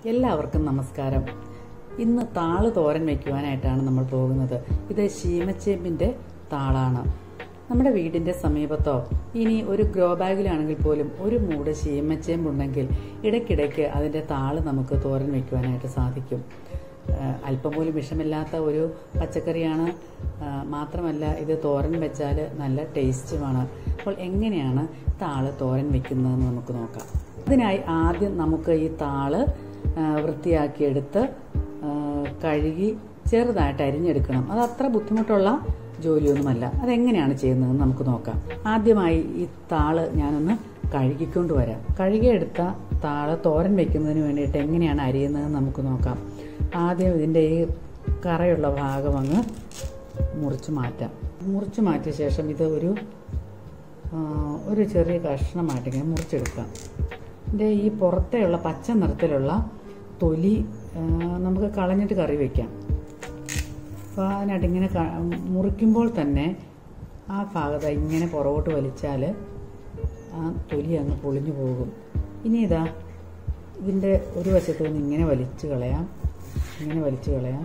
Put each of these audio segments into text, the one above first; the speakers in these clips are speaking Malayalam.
എല്ലാവർക്കും നമസ്കാരം ഇന്ന് താള് തോരൻ വയ്ക്കുവാനായിട്ടാണ് നമ്മൾ പോകുന്നത് ഇത് ശീമച്ചേമ്പിന്റെ താളാണ് നമ്മുടെ വീടിന്റെ സമീപത്തോ ഇനി ഒരു ഗ്രോ ബാഗിലാണെങ്കിൽ പോലും ഒരു മൂട് ശീമച്ചേമ്പ് ഉണ്ടെങ്കിൽ ഇടയ്ക്കിടയ്ക്ക് അതിന്റെ താള് നമുക്ക് തോരൻ വയ്ക്കുവാനായിട്ട് സാധിക്കും ആ, അല്പം പോലും വിഷമില്ലാത്ത ഒരു പച്ചക്കറിയാണ് ആ, മാത്രമല്ല ഇത് തോരൻ വെച്ചാൽ നല്ല ടേസ്റ്റുമാണ് അപ്പോൾ എങ്ങനെയാണ് താള് തോരൻ വെക്കുന്നതെന്ന് നമുക്ക് നോക്കാം അതിനായി ആദ്യം നമുക്ക് ഈ താള് ആ, വൃത്തിയാക്കിയെടുത്ത് ആ, കഴുകി ചെറുതായിട്ട് അരിഞ്ഞെടുക്കണം അത് അത്ര ബുദ്ധിമുട്ടുള്ള ജോലിയൊന്നുമല്ല അതെങ്ങനെയാണ് ചെയ്യുന്നതെന്ന് നമുക്ക് നോക്കാം ആദ്യമായി ഈ താള് ഞാനൊന്ന് കഴുകിക്കൊണ്ട് വരാം കഴുകിയെടുത്ത താള് തോരൻ വെക്കുന്നതിന് വേണ്ടിയിട്ട് എങ്ങനെയാണ് അരിയുന്നതെന്ന് നമുക്ക് നോക്കാം ആദ്യം ഇതിൻ്റെ ഈ കറയുള്ള ഭാഗം അങ്ങ് മുറിച്ച് മാറ്റാം മുറിച്ച് മാറ്റിയ ശേഷം ഇത് ഒരു ആ, ഒരു ചെറിയ കഷ്ണമായിട്ട് ഇങ്ങനെ മുറിച്ചെടുക്കാം ഇതിൻ്റെ ഈ പുറത്തെയുള്ള പച്ച നിറത്തിലുള്ള തൊലി ആ, നമുക്ക് കളഞ്ഞിട്ട് കറി വയ്ക്കാം അപ്പോൾ അതിനായിട്ട് ഇങ്ങനെ ക- മുറിക്കുമ്പോൾ തന്നെ ആ ഭാഗത്ത് ഇങ്ങനെ പുറകോട്ട് വലിച്ചാൽ ആ തൊലി അങ്ങ് പൊളിഞ്ഞു പോകും ഇനി ഇതാ ഇതിൻ്റെ ഒരു വശത്ത് നിന്ന് ഇങ്ങനെ വലിച്ചു കളയാം ഇങ്ങനെ വലിച്ചു കളയാം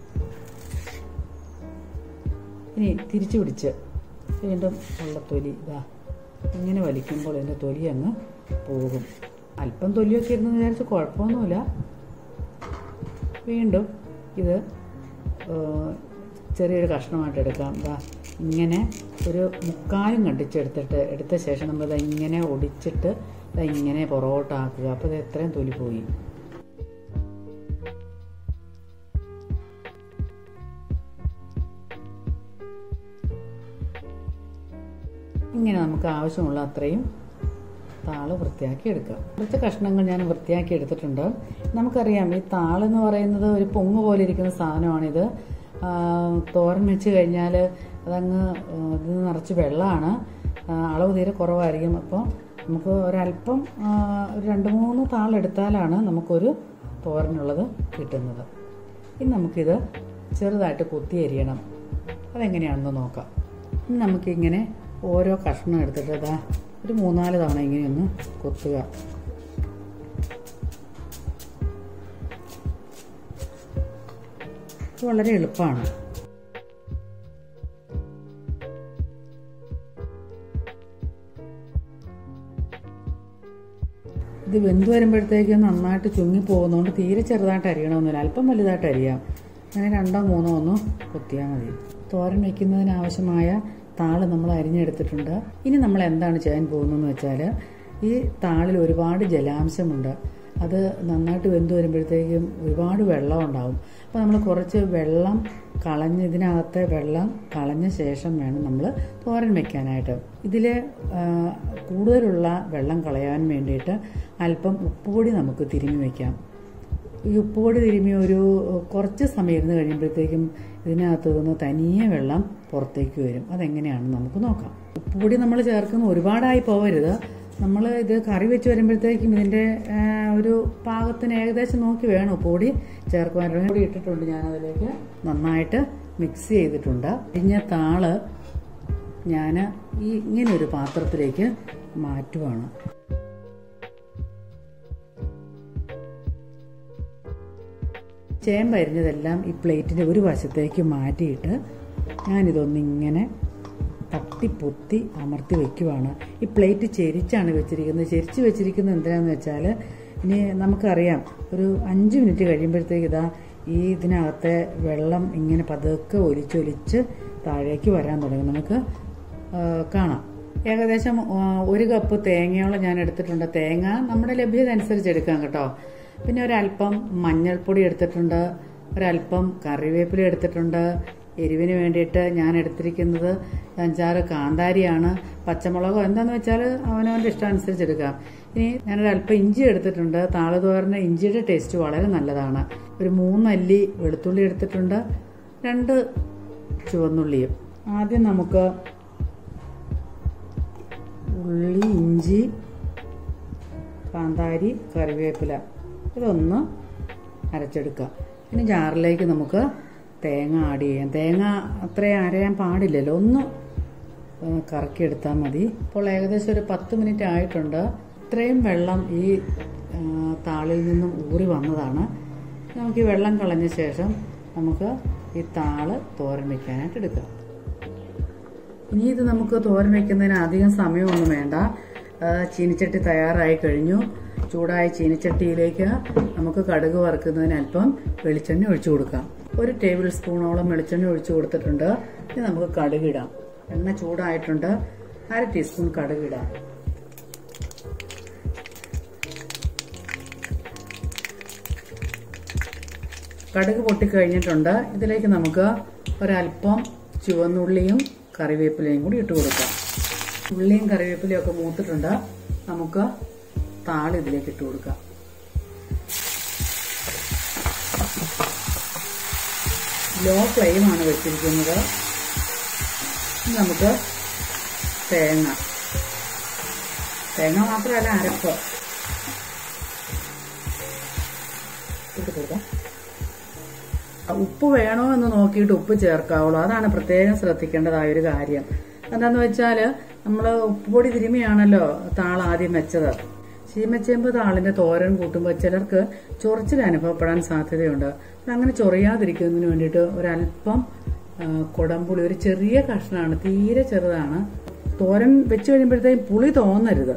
ഇനി തിരിച്ചു പിടിച്ച് വീണ്ടും ഉള്ള തൊലി ഇതാ ഇങ്ങനെ വലിക്കുമ്പോൾ ഇതിൻ്റെ തൊലി അങ്ങ് പോകും അല്പം തൊലിയൊക്കെ ഇരുന്ന് വിചാരിച്ച് കുഴപ്പമൊന്നുമില്ല വീണ്ടും ഇത് ഏഹ്, ചെറിയൊരു കഷ്ണമായിട്ട് എടുക്കാം ദാ ഇങ്ങനെ ഒരു മുക്കാലും കണ്ടിച്ചെടുത്തിട്ട് എടുത്ത ശേഷം നമ്മൾ ദാ ഇങ്ങനെ ഒടിച്ചിട്ട് ദാ ഇങ്ങനെ പുറകോട്ടാക്കുക അപ്പോൾ ഇത് എത്രയും തൊലി പോയി ഇങ്ങനെ നമുക്ക് ആവശ്യമുള്ള അത്രയും താള് വൃത്തിയാക്കി എടുക്കാം കുറച്ച് കഷ്ണങ്ങൾ ഞാൻ വൃത്തിയാക്കി എടുത്തിട്ടുണ്ട് നമുക്കറിയാം ഈ താളെന്ന് പറയുന്നത് ഒരു പൊങ്ങ് പോലെ ഇരിക്കുന്ന സാധനമാണിത് ആ, തോരൻ വെച്ച് കഴിഞ്ഞാൽ അതങ്ങ് ആ, ഇത് നിറച്ച് വെള്ളമാണ് ആ, അളവ് തീരെ കുറവായിരിക്കും അപ്പോൾ നമുക്ക് ഒരല്പം ആ, ഒരു രണ്ട് മൂന്ന് താളെടുത്താലാണ് നമുക്കൊരു തോരനുള്ളത് കിട്ടുന്നത് ഇനി നമുക്കിത് ചെറുതായിട്ട് കുത്തി അരിയണം അതെങ്ങനെയാണെന്ന് നോക്കാം ഇനി നമുക്കിങ്ങനെ ഓരോ കഷ്ണം എടുത്തിട്ട് ഇതാ ഒരു മൂന്നാല് തവണ ഇങ്ങനെയൊന്ന് കൊത്തുക ഇത് വളരെ എളുപ്പമാണ് ഇത് വെന്ത് വരുമ്പോഴത്തേക്ക് നന്നായിട്ട് ചുങ്ങി പോകുന്നതുകൊണ്ട് തീരെ ചെറുതായിട്ട് അരിയണമെന്നില്ല അല്പം വലുതായിട്ട് അരിയാം അങ്ങനെ രണ്ടോ മൂന്നോ ഒന്ന് കൊത്തിയാൽ മതി തോരൻ വയ്ക്കുന്നതിന് ആവശ്യമായ താള് നമ്മൾ അരിഞ്ഞെടുത്തിട്ടുണ്ട് ഇനി നമ്മൾ എന്താണ് ചെയ്യാൻ പോകുന്നതെന്ന് വെച്ചാൽ ഈ താളിൽ ഒരുപാട് ജലാംശമുണ്ട് അത് നന്നായിട്ട് വെന്ത് വരുമ്പോഴത്തേക്കും ഒരുപാട് വെള്ളം ഉണ്ടാവും അപ്പോൾ നമ്മൾ കുറച്ച് വെള്ളം കളഞ്ഞ് ഇതിനകത്തെ വെള്ളം കളഞ്ഞ ശേഷം വേണം നമ്മൾ തോരൻ വെക്കാനായിട്ട് ഇതിൽ കൂടുതലുള്ള വെള്ളം കളയാൻ വേണ്ടിയിട്ട് അല്പം ഉപ്പുപൊടി നമുക്ക് തിരുമ്മി വയ്ക്കാം ഈ ഉപ്പുപൊടി തിരുമ്മി ഒരു കുറച്ച് സമയം ഇരുന്ന് കഴിയുമ്പോഴത്തേക്കും ഇതിനകത്ത് നിന്ന് തനിയെ വെള്ളം പുറത്തേക്ക് വരും അതെങ്ങനെയാണെന്ന് നമുക്ക് നോക്കാം ഉപ്പുപൊടി നമ്മൾ ചേർക്കുന്ന ഒരുപാടായി പോകരുത് നമ്മൾ ഇത് കറി വെച്ച് വരുമ്പോഴത്തേക്കും ഇതിൻ്റെ ആ, ഒരു പാകത്തിന് ഏകദേശം നോക്കി വേണം ഉപ്പുപൊടി ചേർക്കുവാൻ കൂടി ഇട്ടിട്ടുണ്ട് ഞാനതിലേക്ക് നന്നായിട്ട് മിക്സ് ചെയ്തിട്ടുണ്ട് ഇഞ്ഞ താള് ഞാൻ ഈ ഇങ്ങനെ ഒരു പാത്രത്തിലേക്ക് മാറ്റുവാണ് ചേമ്പ് അരിഞ്ഞതെല്ലാം ഈ പ്ലേറ്റിൻ്റെ ഒരു വശത്തേക്ക് മാറ്റിയിട്ട് ഞാനിതൊന്നിങ്ങനെ തട്ടിപ്പൊത്തി അമർത്തി വെക്കുവാണ് ഈ പ്ലേറ്റ് ചെരിച്ചാണ് വെച്ചിരിക്കുന്നത് ചെരിച്ച് വെച്ചിരിക്കുന്നത് എന്തിനാന്ന് വെച്ചാൽ ഇനി നമുക്കറിയാം ഒരു അഞ്ച് മിനിറ്റ് കഴിയുമ്പോഴത്തേക്ക് ഇതാ ഈ ഇതിനകത്തെ വെള്ളം ഇങ്ങനെ പതുക്കെ ഒലിച്ചൊലിച്ച് താഴേക്ക് വരാൻ തുടങ്ങും നമുക്ക് ആ, കാണാം ഏകദേശം ആ, ഒരു കപ്പ് തേങ്ങയോളം ഞാൻ എടുത്തിട്ടുണ്ട് തേങ്ങ നമ്മുടെ ലഭ്യത അനുസരിച്ച് എടുക്കാം കേട്ടോ പിന്നെ ഒരല്പം മഞ്ഞൾപ്പൊടി എടുത്തിട്ടുണ്ട് ഒരല്പം കറിവേപ്പില എടുത്തിട്ടുണ്ട് എരിവിന് വേണ്ടിയിട്ട് ഞാൻ എടുത്തിരിക്കുന്നത് അഞ്ചാറ് കാന്താരിയാണ് പച്ചമുളകോ എന്താണെന്ന് വെച്ചാൽ അവനവൻ്റെ ഇഷ്ടം അനുസരിച്ച് എടുക്കാം ഇനി ഞാനൊരല്പം ഇഞ്ചി എടുത്തിട്ടുണ്ട് താളുതോരന് ഇഞ്ചിയുടെ ടേസ്റ്റ് വളരെ നല്ലതാണ് ഒരു മൂന്നല്ലി വെളുത്തുള്ളി എടുത്തിട്ടുണ്ട് രണ്ട് ചുവന്നുള്ളിയും ആദ്യം നമുക്ക് ഉള്ളി ഇഞ്ചി കാന്താരി കറിവേപ്പില ഇതൊന്ന് അരച്ചെടുക്കുക ഇനി ജാറിലേക്ക് നമുക്ക് തേങ്ങ ആഡ് ചെയ്യാം തേങ്ങ അത്രയും അരയാൻ പാടില്ലല്ലോ ഒന്ന് ഏഹ്, കറക്കിയെടുത്താൽ മതി ഇപ്പോൾ ഏകദേശം ഒരു പത്ത് മിനിറ്റ് ആയിട്ടുണ്ട് ഇത്രയും വെള്ളം ഈ ആ, താളിൽ നിന്നും ഊറി വന്നതാണ് നമുക്ക് ഈ വെള്ളം കളഞ്ഞ ശേഷം നമുക്ക് ഈ താള് തോരൻ വെക്കാനായിട്ട് എടുക്കാം ഇനി ഇത് നമുക്ക് തോരൻ വെക്കുന്നതിന് അധികം സമയമൊന്നും വേണ്ട ആ, ചീനിച്ചട്ടി തയ്യാറായി കഴിഞ്ഞു ചൂടായ ചീനിച്ചട്ടിയിലേക്ക് നമുക്ക് കടുക് വറുക്കുന്നതിന് അല്പം വെളിച്ചെണ്ണ ഒഴിച്ചു കൊടുക്കാം ഒരു ടേബിൾ സ്പൂണോളം വെളിച്ചെണ്ണ ഒഴിച്ചു കൊടുത്തിട്ടുണ്ട് ഇനി നമുക്ക് കടുക് ഇടാം എണ്ണ ചൂടായിട്ടുണ്ട് അര ടീസ്പൂൺ കടുക് ഇടാം കടുക് പൊട്ടിക്കഴിഞ്ഞിട്ടുണ്ട് ഇതിലേക്ക് നമുക്ക് ഒരല്പം ചുവന്നുള്ളിയും കറിവേപ്പിലയും കൂടി ഇട്ട് കൊടുക്കാം ഉള്ളിയും കറിവേപ്പിലയും ഒക്കെ മൂത്തിട്ടുണ്ട് നമുക്ക് താള് ഇതിലേക്ക് ഇട്ട് കൊടുക്കാം ലോ ഫ്ലെയിമാണ് വെച്ചിരിക്കുന്നത് ഇനി നമുക്ക് തേങ്ങ തേങ്ങ മാത്രമല്ല അരപ്പ് ഇട്ട് കൊടുക്കാം ഉപ്പ് വേണോ എന്ന് നോക്കിയിട്ട് ഉപ്പ് ചേർക്കാവുള്ളൂ അതാണ് പ്രത്യേകം ശ്രദ്ധിക്കേണ്ടതായ ഒരു കാര്യം എന്താന്ന് വെച്ചാല് നമ്മൾ ഉപ്പുപൊടി തിരുമിയാണല്ലോ താൾ ആദ്യം വെച്ചത് ചീമച്ചേമ്പ് താളിന്റെ തോരൻ കൂട്ടുമ്പോൾ ചിലർക്ക് ചൊറിച്ചിൽ അനുഭവപ്പെടാൻ സാധ്യതയുണ്ട് അപ്പോൾ അങ്ങനെ ചൊറിയാതിരിക്കുന്നതിന് വേണ്ടിയിട്ട് ഒരല്പം ആ, കുടംപുളി ഒരു ചെറിയ കഷ്ണമാണ് തീരെ ചെറുതാണ് തോരൻ വെച്ച് കഴിയുമ്പോഴത്തേക്കും പുളി തോന്നരുത്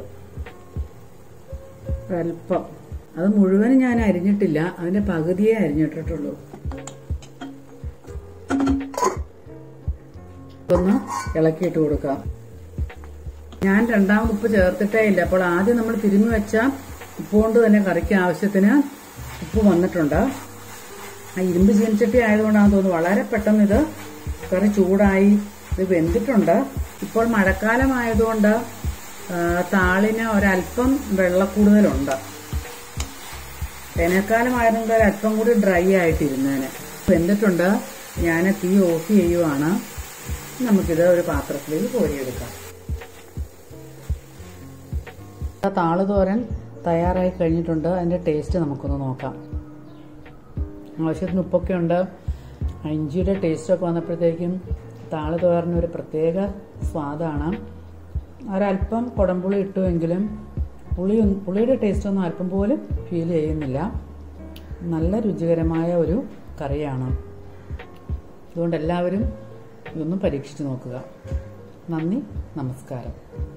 ഒരല്പം അത് മുഴുവനും ഞാൻ അരിഞ്ഞിട്ടില്ല അതിന്റെ പകുതിയേ അരിഞ്ഞിട്ടിട്ടുള്ളൂ ഒന്ന് ഇളക്കിയിട്ട് കൊടുക്കാം ഞാൻ രണ്ടാമത് ഉപ്പ് ചേർത്തിട്ടേ ഇല്ല അപ്പോൾ ആദ്യം നമ്മൾ തിരുമ്മി വെച്ച ഉപ്പ് കൊണ്ട് തന്നെ കറിക്ക് ആവശ്യത്തിന് ഉപ്പ് വന്നിട്ടുണ്ട് ആ ഇരുമ്പ് ചീനിച്ചട്ടി ആയതുകൊണ്ടാണ് തോന്നുന്നു വളരെ പെട്ടെന്ന് ഇത് കറി ചൂടായി ഇത് വെന്തിട്ടുണ്ട് ഇപ്പോൾ മഴക്കാലമായതുകൊണ്ട് ആ, താളിന് ഒരല്പം വെള്ളക്കൂടുതലുണ്ട് വേനൽക്കാലമായതുകൊണ്ട് ഒരല്പം കൂടി ഡ്രൈ ആയിട്ടിരുന്നേനെ വെന്തിട്ടുണ്ട് ഞാൻ തീ ഓഫ് ചെയ്യുവാണ് നമുക്കിത് ഒരു പാത്രത്തിലേക്ക് കോരിയെടുക്കാം താള് തോരൻ തയ്യാറായി കഴിഞ്ഞിട്ടുണ്ട് അതിൻ്റെ ടേസ്റ്റ് നമുക്കൊന്ന് നോക്കാം ആവശ്യത്തിന് ഉപ്പൊക്കെ ഉണ്ട് ഇഞ്ചിയുടെ ടേസ്റ്റൊക്കെ വന്നപ്പോഴത്തേക്കും താള് തോരന് ഒരു പ്രത്യേക സ്വാദാണ് ഒരല്പം കുടംപുളി ഇട്ടുവെങ്കിലും പുളി പുളിയുടെ ടേസ്റ്റൊന്നും അല്പം പോലും ഫീൽ ചെയ്യുന്നില്ല നല്ല രുചികരമായ ഒരു കറിയാണ് അതുകൊണ്ട് എല്ലാവരും ഇതൊന്നും പരീക്ഷിച്ച് നോക്കുക നന്ദി നമസ്കാരം